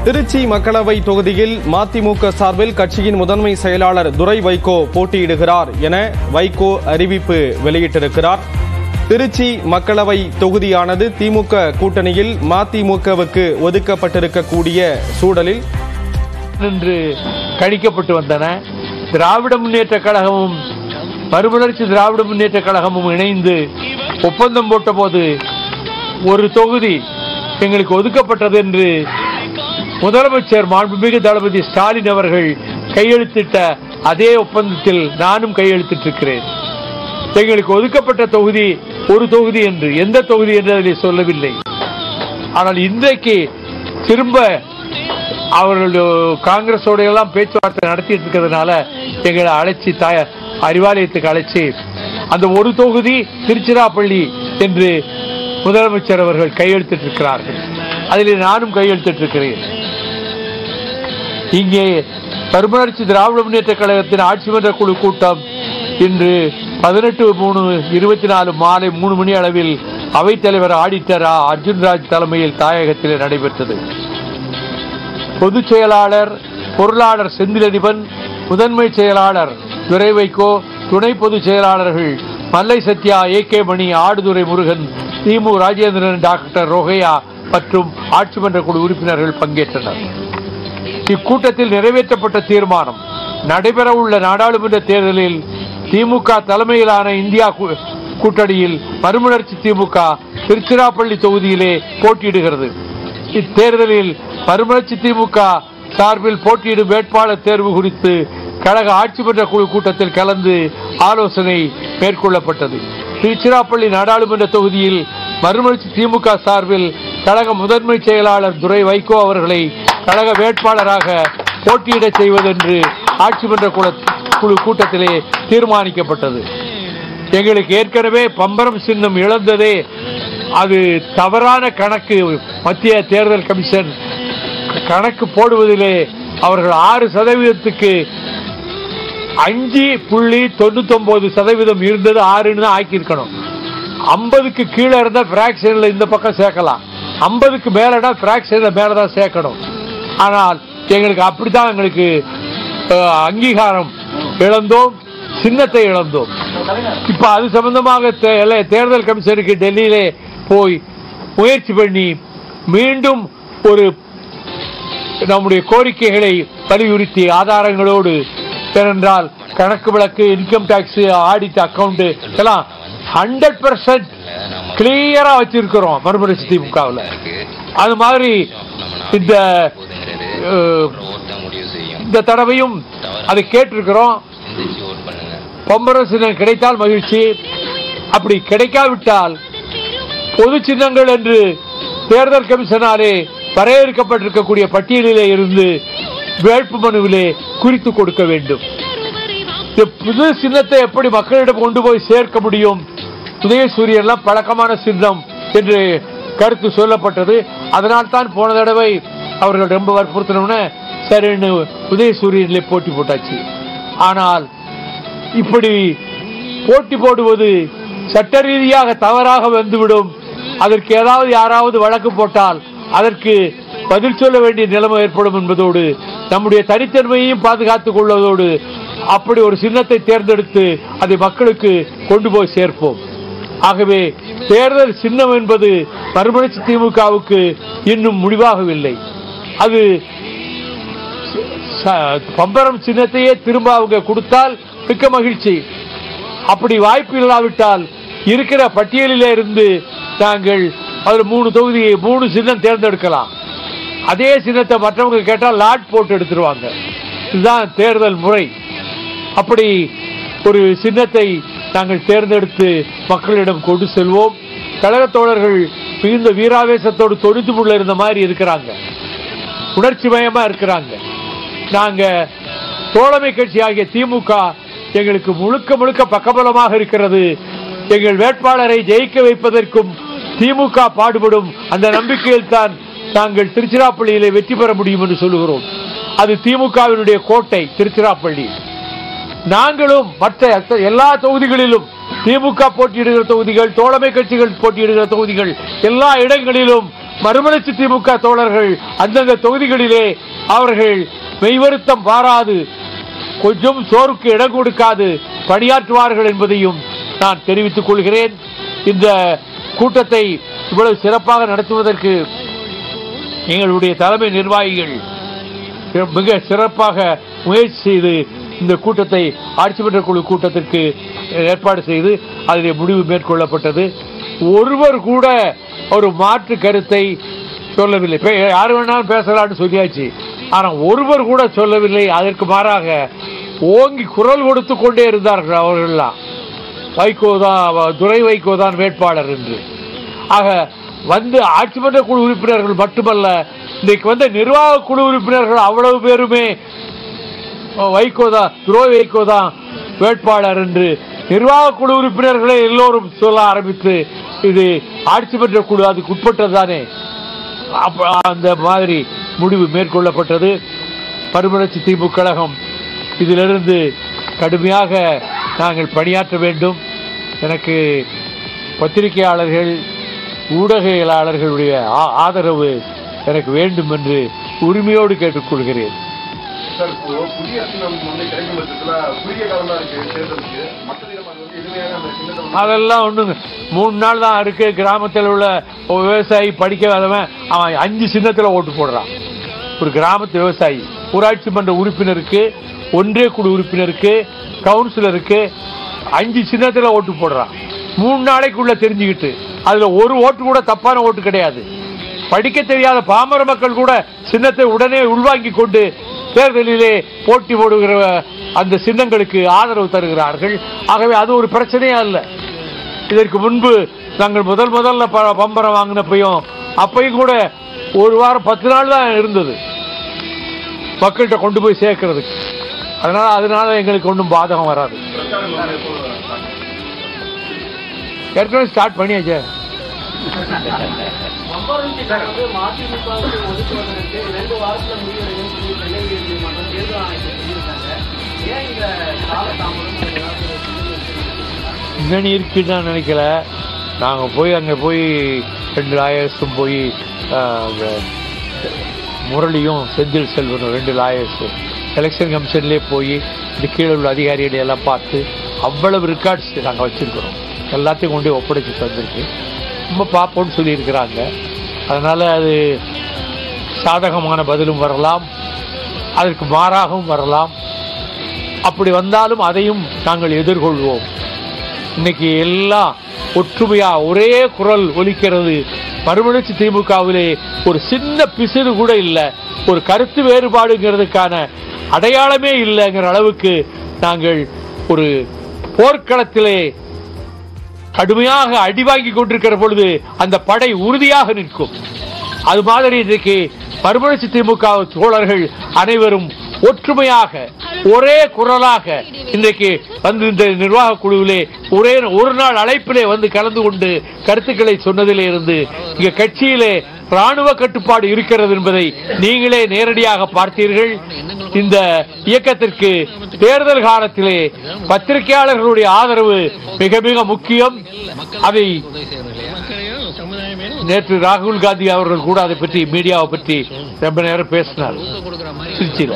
திருச்சி மக்களவை தொகுதியில் மதிமுக சார்பில் கட்சியின் முதன்மை செயலாளர் துரை வைகோ போட்டியிடுகிறார் என வைகோ அறிவிப்பு வெளியிட்டிருக்கிறார் திருச்சி மக்களவை தொகுதியானது திமுக கூட்டணியில் மதிமுகவுக்கு ஒதுக்கப்பட்டிருக்கக்கூடிய சூழலில் என்று கணிக்கப்பட்டு வந்தன திராவிட முன்னேற்ற கழகமும் மறுமலர்ச்சி திராவிட முன்னேற்ற கழகமும் இணைந்து ஒப்பந்தம் போட்டபோது ஒரு தொகுதி எங்களுக்கு ஒதுக்கப்பட்டது என்று முதலமைச்சர் மாண்புமிகு தளபதி ஸ்டாலின் அவர்கள் கையெழுத்திட்ட அதே ஒப்பந்தத்தில் நானும் கையெழுத்திட்டிருக்கிறேன் எங்களுக்கு ஒதுக்கப்பட்ட தொகுதி ஒரு தொகுதி என்று எந்த தொகுதி என்று அதில் சொல்லவில்லை ஆனால் இன்றைக்கு திரும்ப அவர்கள் காங்கிரஸோட எல்லாம் பேச்சுவார்த்தை நடத்திட்டு இருக்கிறதுனால எங்களை அழைச்சி தாய அறிவாலயத்துக்கு அழைச்சி அந்த ஒரு தொகுதி திருச்சிராப்பள்ளி என்று முதலமைச்சர் அவர்கள் கையெழுத்திட்டிருக்கிறார்கள் அதில் நானும் கையெழுத்திட்டிருக்கிறேன் இங்கே மறுமலர்ச்சி திராவிட முன்னேற்ற கழகத்தின் ஆட்சி மன்ற குழு கூட்டம் இன்று பதினெட்டு மூணு இருபத்தி நாலு மாலை மூணு மணி அளவில் அவைத்தலைவர் ஆடிட்டர் ஆ. அர்ஜுன்ராஜ் தலைமையில் தாயகத்திலே நடைபெற்றது பொதுச் செயலாளர் பொருளாளர் செந்திலதிபன் முதன்மை செயலாளர் துரை வைகோ துணை பொதுச் செயலாளர்கள் மல்லை சத்யா ஏ கே மணி ஆடுதுறை முருகன் திமு ராஜேந்திரன் டாக்டர் ரோகையா மற்றும் ஆட்சி மன்ற குழு உறுப்பினர்கள் பங்கேற்றனர் இக்கூட்டத்தில் நிறைவேற்றப்பட்ட தீர்மானம் நடைபெறவுள்ள நாடாளுமன்ற தேர்தலில் திமுக தலைமையிலான இந்தியா கூ- கூட்டணியில் மறுமலர்ச்சி திமுக திருச்சிராப்பள்ளி தொகுதியிலே போட்டியிடுகிறது இத்தேர்தலில் மறுமலர்ச்சி திமுக சார்பில் போட்டியிடும் வேட்பாளர் தேர்வு குறித்து கழக ஆட்சி மன்ற குழு கூட்டத்தில் கலந்து ஆலோசனை மேற்கொள்ளப்பட்டது திருச்சிராப்பள்ளி நாடாளுமன்ற தொகுதியில் மறுமலர்ச்சி திமுக சார்பில் கழக முதன்மை செயலாளர் துரை வைகோ அவர்களை கழக வேட்பாளராக போட்டியிடச் செய்வதென்று ஆட்சி மன்ற குல- குழு கூட்டத்திலே தீர்மானிக்கப்பட்டது எங்களுக்கு ஏற்கனவே பம்பரம் சின்னம் இழந்ததே அது தவறான கணக்கு மத்திய தேர்தல் கமிஷன் கணக்கு போடுவதிலே அவர்கள் ஆறு சதவீதத்துக்கு அஞ்சு புள்ளி தொண்ணூத்தொன்பது சதவீதம் இருந்தது ஆறுன்னு தான் ஆக்கியிருக்கணும் ஐம்பதுக்கு கீழே இருந்தால் ஃப்ராக்ஷனில் இந்த பக்கம் சேர்க்கலாம் ஐம்பதுக்கு மேலனா ஃப்ராக்ஷனில் மேலே தான் சேர்க்கணும் ஆனால் எங்களுக்கு அப்படித்தான் எங்களுக்கு அஹ், அங்கீகாரம் இழந்தோம் சின்னத்தை இழந்தோம் இப்ப அது சம்பந்தமாக தே- எல்ல- தேர்தல் கமிஷனுக்கு டெல்லியிலே போய் முயற்சி பண்ணி மீண்டும் ஒரு நம்முடைய கோரிக்கைகளை வலியுறுத்தி ஆதாரங்களோடு ஏனென்றால் கணக்கு விளக்கு இன்கம் டாக்ஸ் ஆடிட் அக்கவுண்ட் எல்லாம் ஹண்ட்ரட் பர்சன்ட் கிளியரா வச்சிருக்கிறோம் மறுமலர்ச்சி திமுகவில் அது மாதிரி இந்த அஹ், இந்த தடவையும் அதை கேட்டிருக்கிறோம் பம்பர சின்னம் கிடைத்தால் மகிழ்ச்சி அப்படி கிடைக்காவிட்டால் பொது சின்னங்கள் என்று தேர்தல் கமிஷனாலே வரையறுக்கப்பட்டிருக்கக்கூடிய பட்டியலிலே இருந்து வேட்பு மனுவிலே குறித்து கொடுக்க வேண்டும் இந்த புது சின்னத்தை எப்படி மக்களிடம் கொண்டு போய் சேர்க்க முடியும் உதயசூரியன்லாம் பழக்கமான சின்னம் என்று கருத்து சொல்லப்பட்டது அதனால் தான் போன தடவை அவர்கள் ரொம்ப வற்புறுத்தினோன்னு சரின்னு உதயசூரியனிலே போட்டி போட்டாச்சு ஆனால் இப்படி போட்டி போடுவது சட்ட ரீதியாக தவறாக வந்துவிடும் அதற்கு ஏதாவது யாராவது வழக்கு போட்டால் அதற்கு பதில் சொல்ல வேண்டிய நிலைமை ஏற்படும் என்பதோடு நம்முடைய தனித்தன்மையையும் பாதுகாத்துக் கொள்வதோடு அப்படி ஒரு சின்னத்தை தேர்ந்தெடுத்து அதை மக்களுக்கு கொண்டு போய் சேர்ப்போம் ஆகவே தேர்தல் சின்னம் என்பது மறுமலர்ச்சி திமுகவுக்கு இன்னும் முடிவாகவில்லை அது ச- பம்பரம் சின்னத்தையே திரும்ப அவங்க கொடுத்தால் மிக்க மகிழ்ச்சி அப்படி வாய்ப்பு இல்லாவிட்டால் இருக்கிற பட்டியலிலே இருந்து நாங்கள் அதில் மூணு தொகுதி மூணு சின்னம் தேர்ந்தெடுக்கலாம் அதே சின்னத்தை மற்றவங்க கேட்டால் லாட் போட்டு எடுத்துருவாங்க இதுதான் தேர்தல் முறை அப்படி ஒரு சின்னத்தை நாங்கள் தேர்ந்தெடுத்து மக்களிடம் கொண்டு செல்வோம் கழகத் தோழர்கள் மிகுந்த வீராவேசத்தோடு தொடுத்து முள்ள இருந்த மாதிரி இருக்கிறாங்க உணர்ச்சி மயமா இருக்கிறாங்க நாங்க தோழமை கட்சி ஆகிய திமுக எங்களுக்கு முழுக்க முழுக்க பக்கபலமாக இருக்கிறது எங்கள் வேட்பாளரை ஜெயிக்க வைப்பதற்கும் திமுக பாடுபடும் அந்த நம்பிக்கையில் தான் நாங்கள் திருச்சிராப்பள்ளியிலே வெற்றி பெற முடியும் என்று சொல்லுகிறோம் அது திமுகவினுடைய கோட்டை திருச்சிராப்பள்ளி நாங்களும் மற்ற அத்த- எல்லா தொகுதிகளிலும் திமுக போட்டியிடுகிற தொகுதிகள் தோழமை கட்சிகள் போட்டியிடுகிற தொகுதிகள் எல்லா இடங்களிலும் மறுமலர்ச்சி திமுக தோழர்கள் அந்தந்த தொகுதிகளிலே அவர்கள் மெய்வருத்தம் பாராது கொஞ்சம் சோறுக்கு இடம் கொடுக்காது பணியாற்றுவார்கள் என்பதையும் நான் தெரிவித்துக் கொள்கிறேன் இந்த கூட்டத்தை இவ்வளவு சிறப்பாக நடத்துவதற்கு எங்களுடைய தலைமை நிர்வாகிகள் மிக சிறப்பாக முயற்சி செய்து இந்த கூட்டத்தை ஆட்சி மன்ற குழு கூட்டத்திற்கு ஏற்பாடு செய்து அதில் முடிவு மேற்கொள்ளப்பட்டது ஒருவர் கூட ஒரு மாற்று கருத்தை சொல்லவில்லை இப்ப யார் வேணாலும் பேசலாம்னு சொல்லியாச்சு ஆனால் ஒருவர் கூட சொல்லவில்லை அதற்கு மாறாக ஓங்கி குரல் கொடுத்து கொண்டே இருந்தார்கள் அவர்கள்லாம் வைகோ தான் துரை வைகோ தான் வேட்பாளர் என்று ஆக வந்து ஆட்சி மன்ற குழு உறுப்பினர்கள் மட்டுமல்ல இன்னைக்கு வந்த நிர்வாக குழு உறுப்பினர்கள் அவ்வளவு பேருமே வைகோ தான் துரை வைகோ தான் வேட்பாளர் என்று நிர்வாக குழு உறுப்பினர்களே எல்லோரும் சொல்ல ஆரம்பித்து இது ஆட்சி மன்ற குழு அதுக்கு உட்பட்டது தானே அப்ப அந்த மாதிரி முடிவு மேற்கொள்ளப்பட்டது மறுமலர்ச்சி திமுக கழகம் இதிலிருந்து கடுமையாக நாங்கள் பணியாற்ற வேண்டும் எனக்கு பத்திரிகையாளர்கள் ஊடகவியலாளர்களுடைய ஆ- ஆதரவு எனக்கு வேண்டும் என்று உரிமையோடு கேட்டுக்கொள்கிறேன் சார் இப்போ புதிய சின்னம் வந்து கிடைக்கும் பட்சத்துல குறுகிய காலம் தான் இருக்கு தேர்தலுக்கு மற்ற தினம் அது வந்து எளிமையாக அந்த சின்னத்தை வந்து அதெல்லாம் ஒண்ணுங்க மூணு நாள் தான் இருக்கு கிராமத்தில் உள்ள ஒரு விவசாயி படிக்காதவன் அவன் அஞ்சு சின்னத்தில் ஓட்டு போடுறான் ஒரு கிராமத்து விவசாயி ஊராட்சி மன்ற உறுப்பினருக்கு ஒன்றிய குழு உறுப்பினருக்கு கவுன்சிலருக்கு அஞ்சு சின்னத்தில் ஓட்டு போடுறான் மூணு நாளைக்குள்ள தெரிஞ்சுக்கிட்டு அதுல ஒரு ஓட்டு கூட தப்பான ஓட்டு கிடையாது படிக்க தெரியாத பாமர மக்கள் கூட சின்னத்தை உடனே உள்வாங்கி கொண்டு தேர்தலிலே போட்டி போடுகிற அந்த சின்னங்களுக்கு ஆதரவு தருகிறார்கள் ஆகவே அது ஒரு பிரச்சனையே அல்ல இதற்கு முன்பு நாங்கள் முதல் முதல்ல ப- பம்பரம் வாங்கினப்பையும் அப்பையும் கூட ஒரு வாரம் பத்து நாள் தான் இருந்தது மக்கள்கிட்ட கொண்டு போய் சேர்க்கறதுக்கு அதனால அதனால எங்களுக்கு ஒன்றும் பாதகம் வராது பிரச்சாரம் வந்து எப்போ start? ஏற்கனவே ஸ்டார்ட் பண்ணியாச்சே வந்து மதிமுகவுக்கு ஒதுக்குவதற்கு ரெண்டு வாரத்துல முடிவடையும் சொல்லி சென்னை உயர்நீதிமன்றம் தேர்தல் ஆணையத்தில் சொல்லியிருக்காங்க ஏன் இந்த காலதாமதம் அது ஏதாவது ஒரு சிக்கல் இருக்குன்னு முன்னணி இருக்குன்னு நான் நினைக்கல நாங்கள் போய் அங்கே போய் ரெண்டு லாயர்ஸும் போய் ஆஹ், அங்க முரளியும் செந்தில் செல்வனும் ரெண்டு லாயர்ஸு எலெக்ஷன் கமிஷன்லேயே போய் இந்த கீழே உள்ள அதிகாரிகளை எல்லாம் பார்த்து அவ்வளவு ரெக்கார்ட்ஸ் நாங்கள் வச்சுருக்கிறோம் எல்லாத்தையும் கொண்டு போய் ஒப்படைச்சு தந்திருக்கு ரொம்ப பார்ப்போம்னு சொல்லியிருக்கிறாங்க அதனால் அது சாதகமான பதிலும் வரலாம் அதற்கு மாறாகவும் வரலாம் அப்படி வந்தாலும் அதையும் நாங்கள் எதிர்கொள்வோம் இன்னைக்கு எல்லாம் ஒற்றுமையா ஒரே குரல் ஒலிக்கிறது மறுமலர்ச்சி திமுகவிலே ஒரு சின்ன பிசிறு கூட இல்லை ஒரு கருத்து வேறுபாடுங்கிறதுக்கான அடையாளமே இல்லைங்கிற அளவுக்கு நாங்கள் ஒரு போர்க்களத்திலே கடுமையாக அடி வாங்கி கொண்டிருக்கிற பொழுது அந்த படை உறுதியாக நிற்கும் அது மாதிரி இன்றைக்கு மறுமலர்ச்சி திமுக தோழர்கள் அனைவரும் ஒற்றுமையாக ஒரே குரலாக இன்றைக்கு வந்து இந்த நிர்வாக குழுவிலே ஒரே ஒரு நாள் அழைப்பிலே வந்து கலந்து கொண்டு கருத்துக்களை சொன்னதிலே இருந்து இங்க கட்சியிலே ராணுவ கட்டுப்பாடு இருக்கிறது என்பதை நீங்களே நேரடியாக பார்த்தீர்கள் இந்த இயக்கத்திற்கு தேர்தல் காலத்திலே பத்திரிகையாளர்களுடைய ஆதரவு மிக மிக முக்கியம் அதை நேற்று ராகுல் காந்தி அவர்கள் கூட அதை பற்றி மீடியாவை பற்றி ரொம்ப நேரம் பேசினார் திருச்சியில்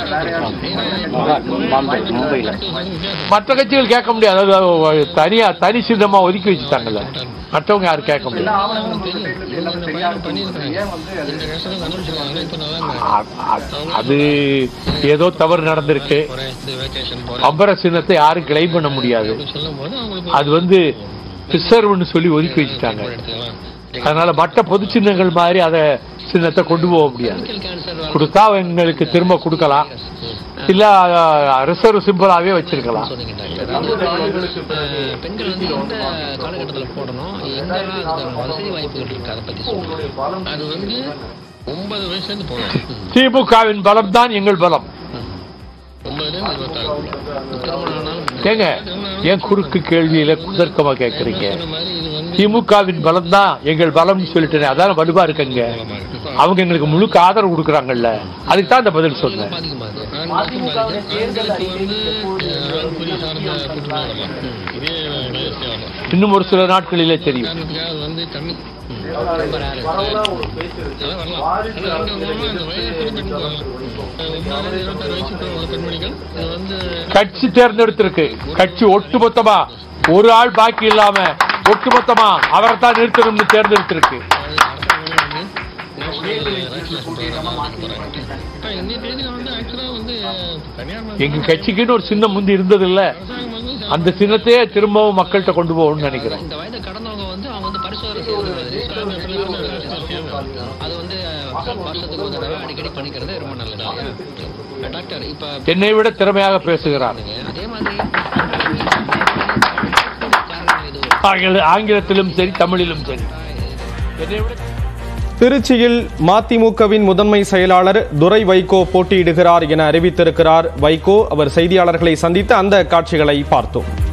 மற்ற கட்சிகள் கேட்க முடியாது அது தனியா தனி சின்னமா ஒதுக்கி வச்சுட்டாங்கல்ல மற்றவங்க யாரும் கேட்க முடியாது எல்லாமே சரியா இருக்கும் ஏன் வந்து அது அ- அ- அது ஏதோ தவறு நடந்திருக்கு அம்பர சின்னத்தை யாரும் கிளைம் பண்ண முடியாது அது வந்து ரிசர்வ்னு சொல்லி ஒதுக்கி வச்சுட்டாங்க அதனால மற்ற பொது சின்னங்கள் மாதிரி அதை சின்னத்தை கொண்டு போக முடியாது கொடுத்தா எங்களுக்கு திரும்ப கொடுக்கலாம் இல்ல ரிசர்வ் சிம்பிளாவே வச்சிருக்கலாம் பெண்கள் வந்து எந்த காலகட்டத்தில் போடணும் எங்கெல்லாம் அதுக்கான வசதி வாய்ப்புகள் இருக்கு அதை பத்தி சொல்லுங்க அது வந்து ஒன்பது வயசுலேருந்து போகணும் திமுகவின் பலம் தான் எங்கள் பலம் ஒன்பதுலேருந்து இருபத்தாறு திருமணம் ஆனாலும் ஏங்க ஏன் குறுக்கு கேள்வியில குதர்க்கமா கேக்குறீங்க இந்த மாதிரி இது வந்து திமுகவின் பலம் தான் எங்கள் பலம்னு சொல்லிட்டேன் அதான் வலுவா இருக்குங்க அவங்க எங்களுக்கு முழுக்க ஆதரவு கொடுக்குறாங்கல்ல அதுக்கு தான் இந்த பதில் சொன்னேன் பாதிக்குமாது ஆண்களுக்கும் பாதிக்கும் ஆண்களுக்கு வந்து ஆண்குறி சார்ந்த புற்றுநோய் வரலாம் இதே வயசுல வரலாம் இன்னும் ஒரு சில நாட்களிலே தெரியும் காரணத்துக்காக அது வந்து தண்ணி ரொம்ப rare. அதெல்லாம் வரலாம். ஆனா அங்க போனா அந்த வயதை குறிப்பிட்டு போகலாம். ஒன்பது இருபத்தாறு வயசுக்கு உள்ள பெண்மணிகள் இது வந்து கட்சி தேர்ந்தெடுத்திருக்கு கட்சி ஒட்டுமொத்தமா ஒரு ஆள் பாக்கி இல்லாம ஒட்டுமொத்தமா அவரை தான் நிறுத்தணும்னு தேர்ந்தெடுத்திருக்கு இந்திய தேதியில வந்து ஆக்சுவலா வந்து தனியார் எங்க கட்சிக்குன்னு ஒரு சின்னம் முந்தி இருந்தது இல்ல அரசாங்கம் வந்து அந்த சின்னத்தையே திரும்பவும் மக்கள்கிட்ட கொண்டு போகணும்னு நினைக்கிறேன் இந்த வயதை கடந்தவங்க வந்து அவங்க வந்து பரிசோதனை செய்யறது இஸ்லாமிய பிள்ளைகளும் அது அரசியல் தேவை. அது வந்து வருஷத்துக்கு ஒரு தடவை அடிக்கடி பண்ணிக்கிறது ரொம்ப நல்லது இல்லையா? டாக்டர் இப்ப என்னை விட திறமையாக பேசுகிறார் அதே மாதிரி காரணம் இது ஆங்கில- ஆங்கிலத்திலும் சரி தமிழிலும் சரி என்னை விட திருச்சியில் மதிமுகவின் முதன்மை செயலாளர் துரை வைகோ போட்டியிடுகிறார் என அறிவித்திருக்கிறார் வைகோ அவர் செய்தியாளர்களை சந்தித்து அந்த காட்சிகளை பார்த்தோம்